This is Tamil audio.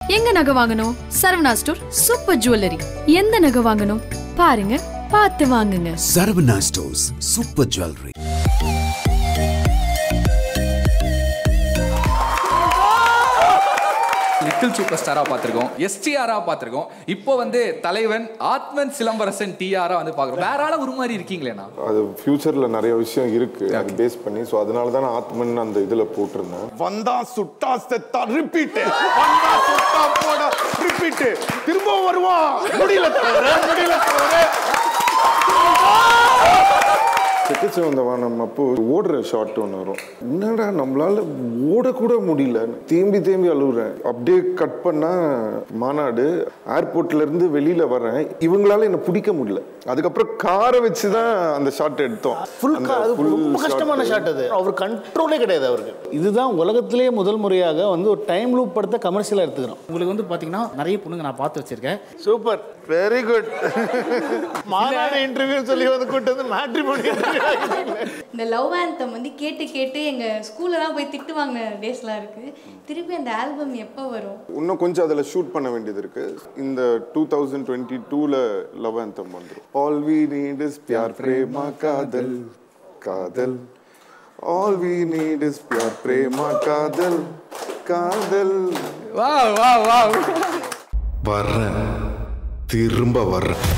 எங்க நகை வாங்கணும் சரவணா ஸ்டோர் சூப்பர் ஜுவல்லரி எந்த நகை வாங்கணும் பாருங்க பார்த்து வாங்குங்க Saravana Stores Super Jewelry. Little super ஸ்டாரா பார்த்திருக்கோம் எஸ்டிஆரா பார்த்திருக்கோம் இப்போ வந்து தலைவன் ஆத்மன் சிலம்பரசன் டிஆரா வந்து பார்க்குறோம் வேற ஆள உருமாறி இருக்கீங்களேண்ணா அது ஃபியூச்சர்ல நிறைய விஷயம் இருக்கு அது பேஸ் பண்ணி ஸோ அதனால தான் நான் ஆத்மன் அந்த இதுல போட்டிருந்தேன் வந்தா சுட்டா செத்தா ரிப்பீட் வந்தா சுட்டா போட ரிப்பீட் திரும்ப வருவான் முடியல தவிர முடியல தவிர செக்கச்சு வந்த வானம் அப்போ ஓடுற ஷாட் ஒன்று வரும் என்னடா நம்மளால ஓடக்கூட முடியல தேம்பி தேம்பி அழுகுறேன் அப்படியே கட் பண்ணா மாநாடு ஏர்போர்ட்ல இருந்து வெளியில வரேன் இவங்களால என்ன பிடிக்க முடியல அதுக்கப்புறம் காரை வச்சு தான் அந்த ஷாட் எடுத்தோம் ஃபுல் அந்த அது full ரொம்ப கஷ்டமான shot. ஷாட் அது அவர் கண்ட்ரோலே கிடையாது அவருக்கு இதுதான் உலகத்திலேயே முதல் முறையாக வந்து ஒரு டைம் லூப் படத்தை கமர்ஷியலாக எடுத்துக்கிறோம் உங்களுக்கு வந்து பாத்தீங்கன்னா நிறைய பொண்ணுங்க நான் பார்த்து வச்சிருக்கேன் super very good Maanaadu interview சொல்லி வந்து கூட்டு வந்து மேட்ரிமோனி இந்த லவ் ஆந்தம் வந்து கேட்டு கேட்டு எங்க ஸ்கூல்லலாம் போய் திட்டு வாங்கின டேஸ்லாம் இருக்கு திருப்பி அந்த ஆல்பம் எப்போ வரும் இன்னும் கொஞ்சம் அதில் ஷூட் பண்ண வேண்டியது இருக்கு இந்த டூ தௌசண்ட் டுவெண்ட்டி டூவில் லவ் ஆந்தம் வந்துடும் all we need is pyaar prema kadhal kadhal all we need is pyaar prema kadhal kadhal வா வா வா வர்றேன் திரும்ப வர்றேன்